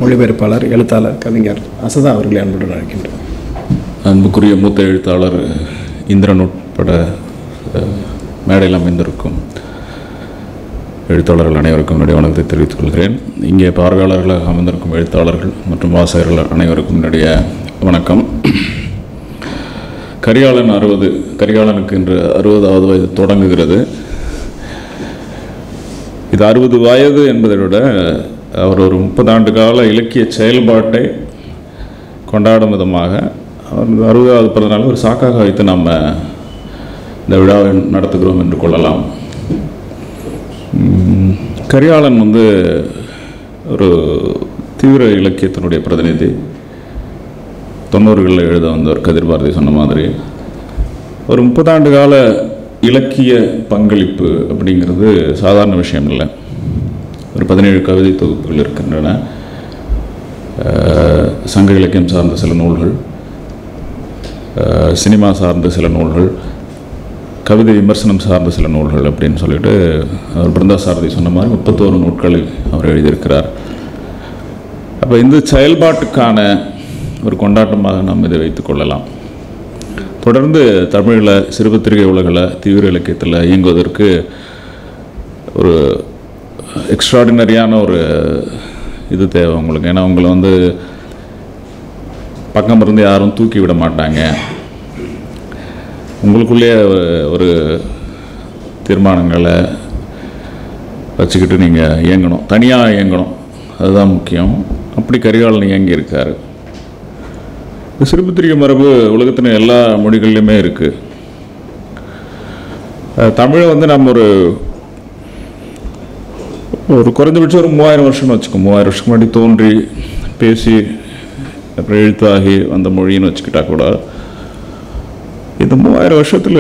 மொழிபெயர்ப்பாளர் எழுத்தாளர் கவிஞர் அசதா அவர்களை அன்புடன் அழைக்கின்றோம் அன்புக்குரிய மூத்த எழுத்தாளர் இந்திரன் உட்பட அஹ், மேடையில் அமைந்திருக்கும் எழுத்தாளர்கள் அனைவருக்கும் என்னுடைய வணக்கத்தை தெரிவித்துக் கொள்கிறேன் இங்கே பார்வையாளர்களாக அமர்ந்திருக்கும் எழுத்தாளர்கள் மற்றும் வாசகர்கள் அனைவருக்கும் என்னுடைய வணக்கம் கரிகாலன் அறுபது கரிகாலனுக்கு இன்று அறுபதாவது வயது தொடங்குகிறது இது அறுபது வயது என்பதை விட அவர் ஒரு முப்பது ஆண்டு கால இலக்கிய செயல்பாட்டை கொண்டாடும் விதமாக அவர் அறுபதாவது பிறந்தநாள் ஒரு சாக்காக வைத்து நம்ம இந்த விழாவை நடத்துகிறோம் என்று கொள்ளலாம் உம், கரிகாலன் வந்து ஒரு தீவிர இலக்கியத்தினுடைய பிரதிநிதி தொண்ணூறுகளில் எழுத வந்தவர் கதிர் பாரதி சொன்ன மாதிரி ஒரு முப்பதாண்டு கால இலக்கிய பங்களிப்பு அப்படிங்கிறது சாதாரண விஷயம் இல்லை ஒரு பதினேழு கவிதை தொகுப்புகள் இருக்கின்றன அஹ், சங்க இலக்கியம் சார்ந்த சில நூல்கள் அஹ், சினிமா சார்ந்த சில நூல்கள் கவிதை விமர்சனம் சார்ந்த சில நூல்கள் அப்படின்னு சொல்லிட்டு அவர் பிருந்தா சாரதி சொன்ன மாதிரி முப்பத்தோரு நூட்களில் அவர் எழுதியிருக்கிறார் அப்போ இந்த செயல்பாட்டுக்கான ஒரு கொண்டாட்டமாக நாம் இதை வைத்துக் கொள்ளலாம் தொடர்ந்து தமிழில் சிறுபத்திரிகை உலகில் தீவிர இலக்கியத்தில் இயங்குவதற்கு ஒரு எக்ஸ்ட்ராடினரியான ஒரு இது தேவை உங்களுக்கு ஏன்னா உங்களை வந்து பக்கம் இருந்து யாரும் தூக்கி விட மாட்டாங்க உங்களுக்குள்ளேயே ஒரு- ஒரு தீர்மானங்களை வச்சுக்கிட்டு நீங்கள் இயங்கணும் தனியாக இயங்கணும் அதுதான் முக்கியம் அப்படி கரிகாலன் இயங்கி இருக்காரு இந்த சிறுபத்திரிகை மரபு உலகத்தின் எல்லா மொழிகள்லையுமே இருக்குது தமிழை வந்து நம்ம ஒரு ஒரு குறைந்தபட்சம் ஒரு மூவாயிரம் வருஷம்னு வச்சுக்கோ மூவாயிரம் வருஷம் முன்னாடி தோன்றி பேசி அப்புறம் எழுத்தாகி வந்த மொழின்னு வச்சுக்கிட்டா கூட இந்த மூவாயிரம் வருஷத்தில்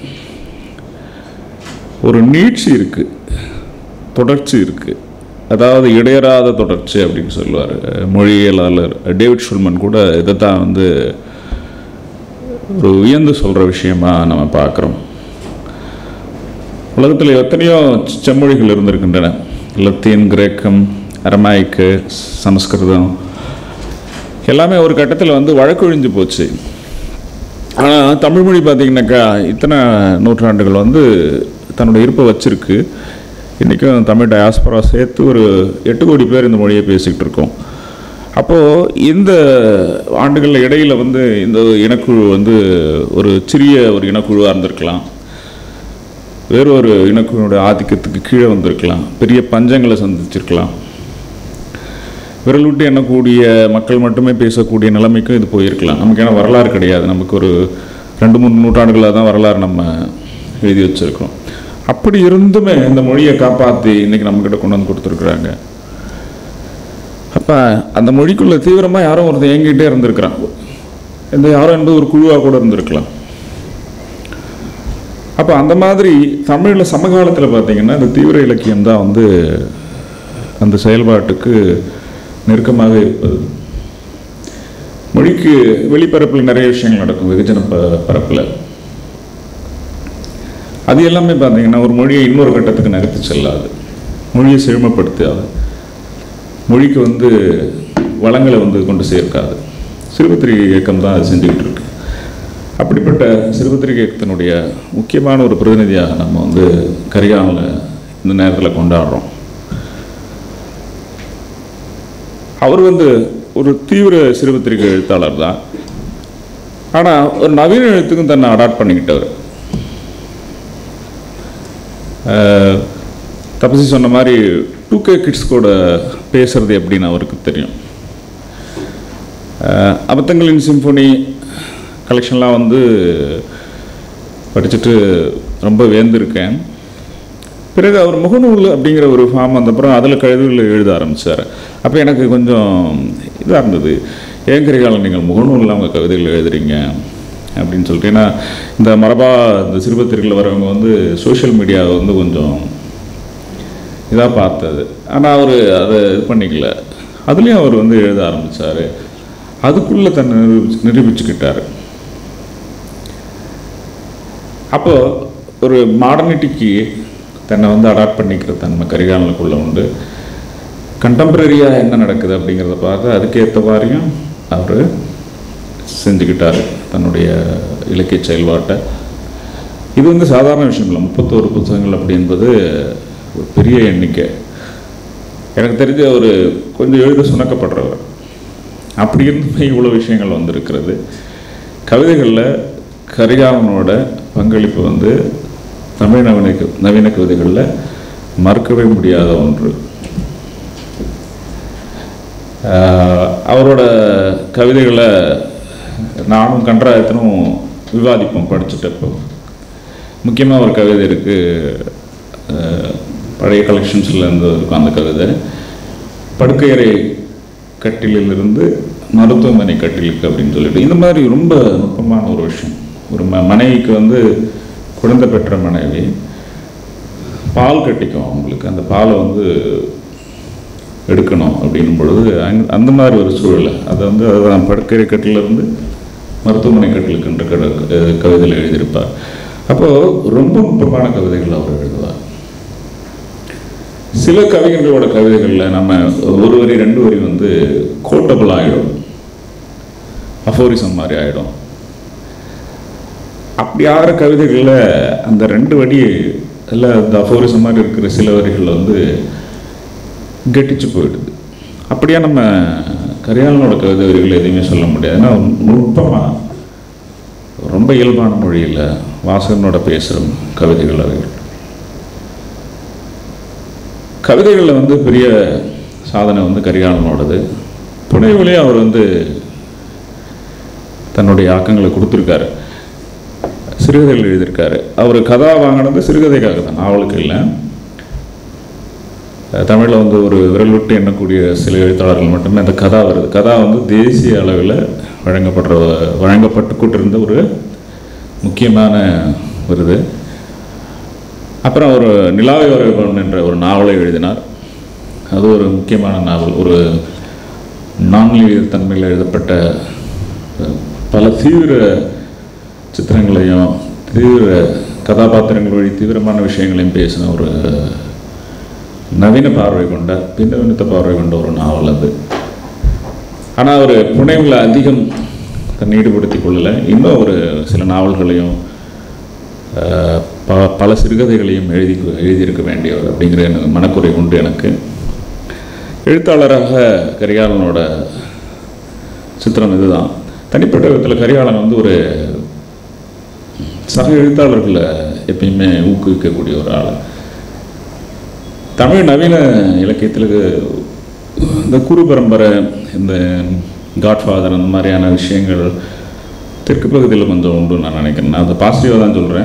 ஒரு நீட்சி இருக்குது தொடர்ச்சி இருக்குது அதாவது இடையறாத தொடர்ச்சி அப்படின்னு சொல்லுவார் மொழியியலாளர் டேவிட் ஷுல்மன் கூட இதை தான் வந்து ஒரு உயர்ந்து சொல்கிற விஷயமா நம்ம பார்க்குறோம் உலகத்தில் எத்தனையோ செம்மொழிகள் இருந்திருக்கின்றன லத்தீன் கிரேக்கம் அரமாய்க்கு சமஸ்கிருதம் எல்லாமே ஒரு கட்டத்தில் வந்து வழக்கொழிஞ்சு போச்சு ஆனால் தமிழ் மொழி பார்த்திங்கனாக்கா இத்தனை நூற்றாண்டுகள் வந்து தன்னுடைய இருப்பை வச்சிருக்கு இன்றைக்கும் தமிழ் டயாஸ்பரா சேர்த்து ஒரு எட்டு கோடி பேர் இந்த மொழியை பேசிக்கிட்டு இருக்கோம் அப்போது இந்த ஆண்டுகள் இடையில் வந்து இந்த இனக்குழு வந்து ஒரு சிறிய ஒரு இனக்குழுவாக இருந்திருக்கலாம் வேறு ஒரு இனக்குழுவோட ஆதிக்கத்துக்கு கீழே வந்திருக்கலாம் பெரிய பஞ்சங்களை சந்திச்சிருக்கலாம் விரல் விட்டு எண்ணக்கூடிய மக்கள் மட்டுமே பேசக்கூடிய நிலைமைக்கும் இது போயிருக்கலாம் நமக்கு ஏன்னா வரலாறு கிடையாது நமக்கு ஒரு ரெண்டு மூணு நூற்றாண்டுகளாக தான் வரலாறு நம்ம எழுதி வச்சுருக்கோம் அப்படி இருந்துமே இந்த மொழியை காப்பாற்றி இன்றைக்கி நம்மக்கிட்ட கொண்டு வந்து கொடுத்துருக்குறாங்க அப்போ அந்த மொழிக்குள்ளே தீவிரமாக யாரும் ஒருத்தன் இயங்கிட்டே இருந்திருக்கிறான் இந்த யாரும் என்பது ஒரு குழுவாக கூட இருந்திருக்கலாம் அப்போ அந்த மாதிரி தமிழில் சமகாலத்தில் பார்த்தீங்கன்னா இந்த தீவிர இலக்கியம் தான் வந்து அந்த செயல்பாட்டுக்கு நெருக்கமாக இருப்பது மொழிக்கு வெளிப்பரப்பில் நிறைய விஷயங்கள் நடக்கும் வெகுஜன ப பரப்பில் அது எல்லாமே பார்த்தீங்கன்னா ஒரு மொழியை இன்னொரு கட்டத்துக்கு நகர்த்தி செல்லாது மொழியை செழுமைப்படுத்தாது மொழிக்கு வந்து வளங்களை வந்து கொண்டு சேர்க்காது சிறுபத்திரிகை இயக்கம் தான் அது செஞ்சுக்கிட்டு இருக்கு அப்படிப்பட்ட சிறுபத்திரிகை இயக்கத்தினுடைய முக்கியமான ஒரு பிரதிநிதியாக நம்ம வந்து கரிகாலில் இந்த நேரத்தில் கொண்டாடுறோம் அவர் வந்து ஒரு தீவிர சிறுபத்திரிகை எழுத்தாளர் தான் ஆனால் ஒரு நவீன எழுத்துக்கும் தன்னை அடாப்ட் பண்ணிக்கிட்டவர் அஹ், தபசி சொன்ன மாதிரி டூ கே கிட்ஸ் கூட பேசுறது எப்படின்னு அவருக்கு தெரியும் அஹ், அபத்தங்களின் சிம்பொனி கலெக்ஷன்லாம் வந்து படிச்சுட்டு ரொம்ப வேந்திருக்கேன் பிறகு அவர் முகநூல் அப்படிங்கிற ஒரு ஃபார்ம் வந்தப்புறம் அதில் கழுதுகளில் எழுத ஆரம்பித்தார் அப்போ எனக்கு கொஞ்சம் இதாக இருந்தது ஏன் கரிகாலம் நீங்கள் முகநூலில் அவங்க கவிதைகள் எழுதுறீங்க அப்படின்னு சொல்லிட்டு ஏன்னா இந்த மரபா இந்த சிறுபத்திரிகையில் வரவங்க வந்து சோஷியல் மீடியாவை வந்து கொஞ்சம் இதாக பார்த்தது ஆனால் அவர் அதை இது பண்ணிக்கல அதுலேயும் அவர் வந்து எழுத ஆரம்பித்தார் அதுக்குள்ளே தன்னை நிரூபிச்சு நிரூபிச்சுக்கிட்டார் அப்போது ஒரு மாடர்னிட்டிக்கு தன்னை வந்து அடாப்ட் பண்ணிக்கிற தன்மை கரிகாலனுக்குள்ள உண்டு கண்டெம்பரரியாக என்ன நடக்குது அப்படிங்கிறத பார்த்து அதுக்கேற்ற மாதிரியும் அவர் செஞ்சுக்கிட்டார் தன்னுடைய இலக்கிய செயல்பாட்டை இது வந்து சாதாரண விஷயம் இல்லை முப்பத்தோரு புத்தகங்கள் அப்படி என்பது ஒரு பெரிய எண்ணிக்கை எனக்கு தெரிஞ்ச ஒரு கொஞ்சம் எழுத சுணக்கப்படுறவர் அப்படி இருந்துமே இவ்வளோ விஷயங்கள் வந்திருக்கிறது கவிதைகளில் கரிகாலனோட பங்களிப்பு வந்து தமிழ் நவீன நவீன கவிதைகளில் மறுக்கவே முடியாத ஒன்று ஆஹ் அவரோட கவிதைகளை நானும் கன்றாயத்தனும் விவாதிப்போம் படிச்சுட்டப்போ முக்கியமாக ஒரு கவிதை இருக்குது பழைய கலெக்ஷன்ஸில் இருந்து இருக்கும் அந்த கவிதை படுக்கையறை கட்டிலிலிருந்து மருத்துவமனை கட்டிலுக்கு அப்படின்னு சொல்லிட்டு இந்த மாதிரி ரொம்ப நுட்பமான ஒரு விஷயம் ஒரு ம மனைவிக்கு வந்து குழந்தை பெற்ற மனைவி பால் கட்டிக்கும் அவங்களுக்கு அந்த பாலை வந்து எடுக்கணும் அப்படின்னும் பொழுது அங்க அந்த மாதிரி ஒரு சூழல் அதை வந்து அதுதான் படுக்கை கட்டிலிருந்து மருத்துவமனை கட்டிலுக்குன்ற கட அஹ் கவிதையில் எழுதியிருப்பார் அப்போது ரொம்ப நுட்பமான கவிதைகள் அவர் எழுதுவார் சில கவிஞர்களோட கவிதைகளில் நம்ம ஒரு வரி ரெண்டு வரி வந்து கோட்டபிள் ஆகிடும் அஃபோரிசம் மாதிரி ஆகிடும் அப்படி ஆகிற கவிதைகளில் அந்த ரெண்டு வரி இல்லை அந்த அஃபோரிசம் மாதிரி இருக்கிற சில வரிகள் வந்து கெட்டிச்சு போயிடுது அப்படியே நம்ம கரியாளனோட கவிதை வரிகள் எதுவுமே சொல்ல முடியாது ஏன்னா நுட்பமாக ரொம்ப இயல்பான மொழியில் வாசகனோட பேசுகிற கவிதைகள் அவைகள் கவிதைகளில் வந்து பெரிய சாதனை வந்து கரிகாலனோடது புனைவிலே அவர் வந்து தன்னுடைய ஆக்கங்களை கொடுத்துருக்காரு சிறுகதைகள் எழுதியிருக்காரு அவர் கதா வாங்கினது சிறுகதைக்காக தான் நாவலுக்கு இல்லை தமிழில் வந்து ஒரு விரல் விட்டு எண்ணக்கூடிய சில எழுத்தாளர்கள் மட்டுமே அந்த கதா வருது கதா வந்து தேசிய அளவில் வழங்கப்படுற வழங்கப்பட்டு கொண்டிருந்த ஒரு முக்கியமான விருது அப்புறம் ஒரு நிலாவை வரைபடம் என்ற ஒரு நாவலை எழுதினார் அது ஒரு முக்கியமான நாவல் ஒரு நான்லீவியல் தன்மையில் எழுதப்பட்ட அஹ், பல தீவிர சித்திரங்களையும் தீவிர கதாபாத்திரங்கள் வழி தீவிரமான விஷயங்களையும் பேசின ஒரு நவீன பார்வை கொண்ட பின்னவீனத்த பார்வை கொண்ட ஒரு நாவல் அது ஆனால் அவர் புனைவில் அதிகம் தன்னை ஈடுபடுத்திக் கொள்ளலை இன்னும் ஒரு சில நாவல்களையும் அஹ், ப பல சிறுகதைகளையும் எழுதி எழுதியிருக்க வேண்டியவர் அப்படிங்கிற எனக்கு மனக்குறை உண்டு எனக்கு எழுத்தாளராக கரிகாலனோட சித்திரம் இதுதான் தனிப்பட்ட விதத்தில் கரிகாலன் வந்து ஒரு சக எழுத்தாளர்களை எப்பயுமே ஊக்குவிக்கக்கூடிய ஒரு ஆள் தமிழ் நவீன இலக்கியத்தில் இந்த குரு பரம்பரை இந்த காட்ஃபாதர் அந்த மாதிரியான விஷயங்கள் தெற்கு பகுதியில் கொஞ்சம் உண்டு நான் நினைக்கிறேன் நான் அதை பாசிட்டிவாக தான் சொல்கிறேன்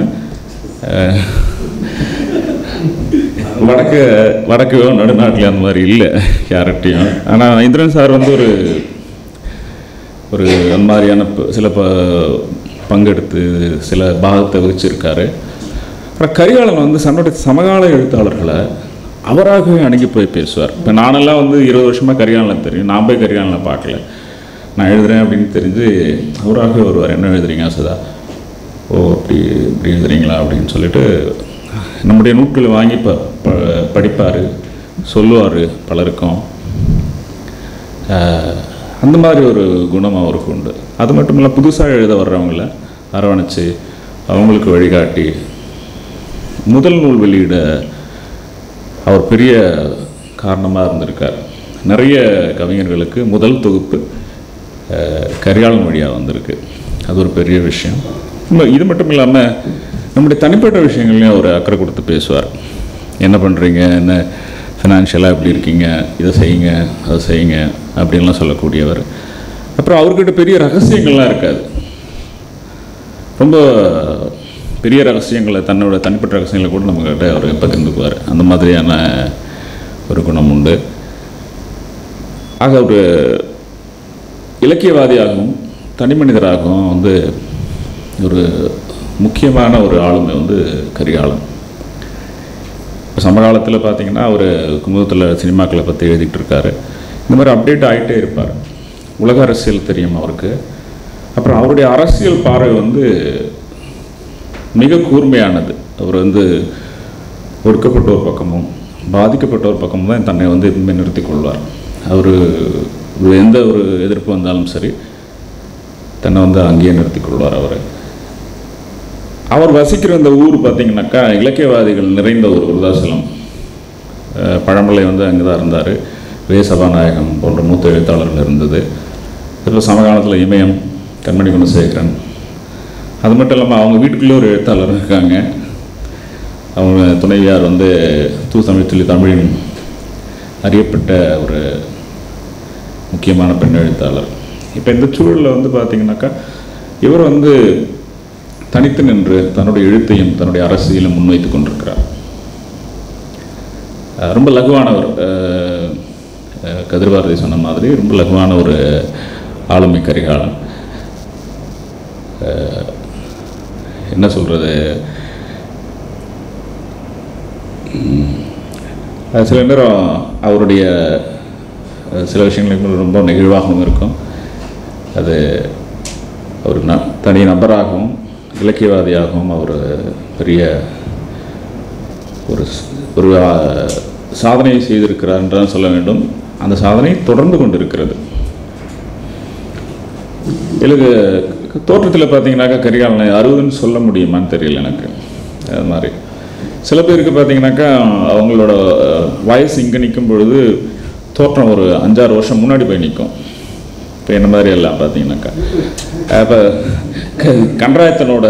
வடக்கு வடக்கையோ நடுநாட்டிலையோ அந்த மாதிரி இல்லை யார்கிட்டையும் ஆனால் இந்திரன் சார் வந்து ஒரு ஒரு அந்த மாதிரியான ப- சில ப பங்கெடுத்து சில பாகத்தை வகிச்சிருக்காரு அப்புறம் கரிகாலன் வந்து தன்னுடைய சமகால எழுத்தாளர்களை அவராகவே அணுகி போய் பேசுவார் இப்போ நானெல்லாம் வந்து இருபது வருஷமாக கரிகாலனை தெரியும் நான் போய் கரிகாலனை பார்க்கல நான் எழுதுறேன் அப்படின்னு தெரிஞ்சு அவராகவே வருவார் என்ன எழுதுறீங்க சதா ஓ அப்படி இப்படி எழுதுறீங்களா அப்படின்னு சொல்லிட்டு நம்முடைய நூட்களை வாங்கி ப ப- படிப்பார் சொல்லுவார் பலருக்கும் ஆஹ், அந்த மாதிரி ஒரு குணம் அவருக்கு உண்டு அது மட்டும் இல்லை புதுசாக எழுத வர்றவங்கள அரவணைச்சு அவங்களுக்கு வழிகாட்டி முதல் நூல் வெளியிட அவர் பெரிய காரணமாக இருந்திருக்கார் நிறைய கவிஞர்களுக்கு முதல் தொகுப்பு அஹ், கரிகாலன் வழியாக வந்திருக்கு அது ஒரு பெரிய விஷயம் இன்னும் இது மட்டும் இல்லாமல் நம்முடைய தனிப்பட்ட விஷயங்கள்லையும் அவர் அக்கறை கொடுத்து பேசுவார் என்ன பண்ணுறீங்க என்ன ஃபினான்ஷியலாக எப்படி இருக்கீங்க இதை செய்யுங்க அதை செய்யுங்க அப்படின்லாம் சொல்லக்கூடியவர் அப்புறம் அவர்கிட்ட பெரிய ரகசியங்கள்லாம் இருக்காது ரொம்ப பெரிய ரகசியங்களை தன்னோட தனிப்பட்ட ரகசியங்களை கூட நம்மக்கிட்ட அவர் பகிர்ந்துக்குவார் அந்த மாதிரியான ஒரு குணம் உண்டு ஆக ஒரு இலக்கியவாதியாகவும் தனி மனிதராகவும் வந்து ஒரு முக்கியமான ஒரு ஆளுமை வந்து கரிகாலன் இப்போ சமகாலத்தில் பார்த்தீங்கன்னா அவர் குமுதத்தில் சினிமாக்களை பற்றி எழுதிட்டு இருக்காரு இந்த மாதிரி அப்டேட் ஆகிட்டே இருப்பார் உலக அரசியல் தெரியும் அவருக்கு அப்புறம் அவருடைய அரசியல் பார்வை வந்து மிக கூர்மையானது அவர் வந்து ஒடுக்கப்பட்ட ஒரு பக்கமும் பாதிக்கப்பட்டவர் பக்கம் தான் தன்னை வந்து எப்பவுமே நிறுத்திக் கொள்வார் அவர் எந்த ஒரு எதிர்ப்பு வந்தாலும் சரி தன்னை வந்து அங்கேயே நிறுத்திக் கொள்வார் அவர் அவர் வசிக்கிற இந்த ஊர் பார்த்தீங்கன்னாக்கா இலக்கியவாதிகள் நிறைந்த ஒரு விருதாசலம் அஹ் பழமலை வந்து அங்கே தான் இருந்தார் வே சபாநாயகம் போன்ற மூத்த எழுத்தாளர்கள் இருந்தது இப்போ சமகாலத்தில் இமயம் கண்மணி குணசேகரன் அது மட்டும் இல்லாமல் அவங்க வீட்டுக்குள்ளே ஒரு எழுத்தாளர் இருக்காங்க அவங்க துணைவியார் வந்து தூ தமிழ் சொல்லி தமிழின் அறியப்பட்ட ஒரு முக்கியமான பெண் எழுத்தாளர் இப்போ இந்த சூழலில் வந்து பார்த்தீங்கன்னாக்கா இவர் வந்து தனித்து நின்று தன்னுடைய எழுத்தையும் தன்னுடைய அரசியலும் முன்வைத்து கொண்டிருக்கிறார் அஹ் ரொம்ப லகுவானவர் அஹ் அஹ் கதிர்பாரதி சொன்ன மாதிரி ரொம்ப லகுவான ஒரு ஆளுமை கரிகாலன் அஹ் என்ன சொல்கிறது சில நேரம் அவருடைய அஹ், சில விஷயங்களுக்கு ரொம்ப நெகிழ்வாகவும் இருக்கும் அது ஒரு ந தனி நபராகவும் இலக்கியவாதியாகவும் அவர் பெரிய ஒரு ஸ்- ஒரு ஆ, சாதனையை செய்திருக்கிறார் என்று தான் சொல்ல வேண்டும் அந்த சாதனை தொடர்ந்து கொண்டிருக்கிறது எனக்கு தோற்றத்தில் பார்த்தீங்கன்னாக்கா கரிகாலனை அறுபதுன்னு சொல்ல முடியுமான்னு தெரியல எனக்கு அது மாதிரி சில பேருக்கு பார்த்தீங்கன்னாக்கா அவங்களோட அஹ், வயசு இங்கே நிற்கும் பொழுது தோற்றம் ஒரு அஞ்சாறு வருஷம் முன்னாடி போய் நிற்கும் இப்போ என்ன மாதிரி எல்லாம் பார்த்தீங்கன்னாக்கா அப்போ கன்றாயத்தனோட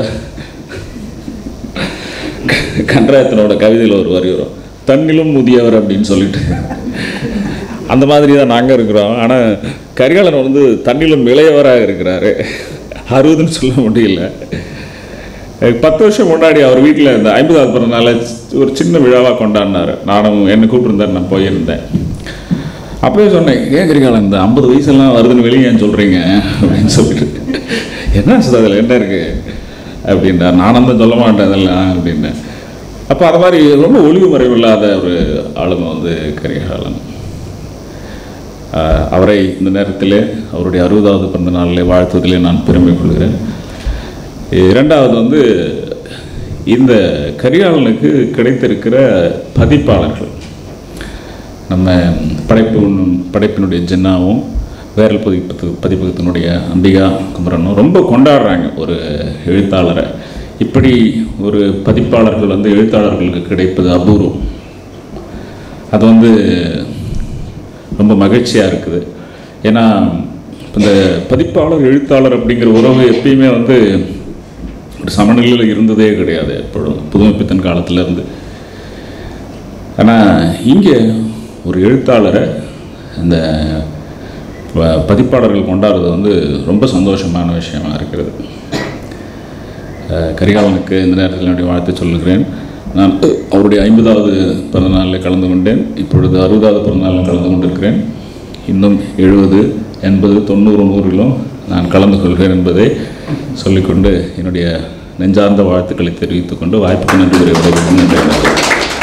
கன்றாயத்தனோட கவிதையில் ஒரு வரி வரும் தன்னிலும் முதியவர் அப்படின்னு சொல்லிட்டு அந்த மாதிரி தான் நாங்கள் இருக்கிறோம் ஆனால் கரிகாலன் வந்து தன்னிலும் இளையவராக இருக்கிறாரு அறுபதுன்னு சொல்ல முடியல அஹ் பத்து வருஷம் முன்னாடி அவர் வீட்டில் இந்த ஐம்பதாவது பிறந்தநாள ஒரு சின்ன விழாவாக கொண்டாடினார் நானும் என்னை கூப்பிட்டுருந்தார் நான் போயிருந்தேன் அப்பவே சொன்னேன் ஏன் கரிகாலன் இந்த ஐம்பது வயசெல்லாம் வருதுன்னு வெளியே ஏன் சொல்கிறீங்க அப்படின்னு சொல்லிட்டு என்ன சார் அதில் என்ன இருக்குது அப்படின்னா நானும் தான் சொல்ல மாட்டேன் அதெல்லாம் அப்படின்னேன் அப்போ அது மாதிரி ரொம்ப ஒளிவு மறைவு இல்லாத ஒரு ஆளுமை வந்து கரிகாலன் ஆஹ் அவரை இந்த நேரத்தில் அவருடைய அறுபதாவது பிறந்த நாளில் வாழ்த்துவதிலே நான் பெருமை கொள்கிறேன் இரண்டாவது வந்து இந்த கரிகாலனுக்கு கிடைத்திருக்கிற பதிப்பாளர்கள் நம்ம படைப்பு படைப்பினுடைய ஜென்னாவும் வேரல் பதிப்பு பதிப்பகத்தினுடைய அம்பிகா குமரனும் ரொம்ப கொண்டாடுறாங்க ஒரு எழுத்தாளரை இப்படி ஒரு பதிப்பாளர்கள் வந்து எழுத்தாளர்களுக்கு கிடைப்பது அபூர்வம் அது வந்து ரொம்ப மகிழ்ச்சியாக இருக்குது ஏன்னா இந்த பதிப்பாளர் எழுத்தாளர் அப்படிங்கிற உறவு எப்பயுமே வந்து ஒரு சமநிலையில் இருந்ததே கிடையாது எப்பொழுதும் புதுமைப்பித்தன் காலத்துல இருந்து ஆனால் இங்கே ஒரு எழுத்தாளரை இந்த ப- பதிப்பாளர்கள் கொண்டாடுறது வந்து ரொம்ப சந்தோஷமான விஷயமா இருக்கிறது அஹ் கரிகாலனுக்கு இந்த நேரத்தில் என்னுடைய வாழ்த்து சொல்லுகிறேன் நான் அவருடைய ஐம்பதாவது பிறந்தநாளில் கலந்து கொண்டேன் இப்பொழுது அறுபதாவது பிறந்தநாளில் கலந்து கொண்டிருக்கிறேன் இன்னும் எழுபது எண்பது தொண்ணூறு நூறிலும் நான் கலந்து கொள்கிறேன் என்பதை சொல்லிக்கொண்டு என்னுடைய நெஞ்சார்ந்த வாழ்த்துக்களை தெரிவித்துக் கொண்டு வாய்ப்புக்கு நன்றி கூறி விடைபெறுகிறேன். நன்றி வணக்கம்.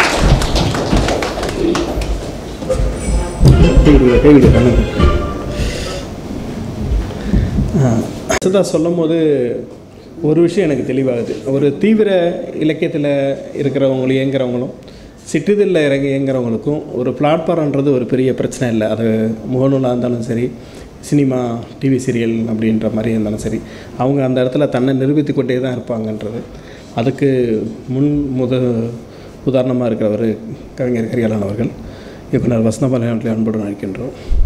கேக்குதுங்க கேக்குது கண்ணுக்கு சுதா சொல்லும் போது ஒரு விஷயம் எனக்கு தெளிவாகுது ஒரு தீவிர இலக்கியத்தில் இருக்கிறவங்களும் இயங்குறவங்களும் சிற்றிதழில் இறங்கி இயங்குறவங்களுக்கும் ஒரு பிளாட்ஃபார்ம்ன்றது ஒரு பெரிய பிரச்சனை இல்லை அது முகநூலாக இருந்தாலும் சரி சினிமா டிவி சீரியல் அப்படின்ற மாதிரி இருந்தாலும் சரி அவங்க அந்த இடத்துல தன்னை நிரூபித்து கொண்டே தான் இருப்பாங்கன்றது அதுக்கு முன் முத உதாரணமாக இருக்கிறவர் கவிஞர் கரிகாலன் அவர்கள் இயக்குனர் வசந்தபாலன் அவர்களை அன்புடன் அழைக்கின்றோம்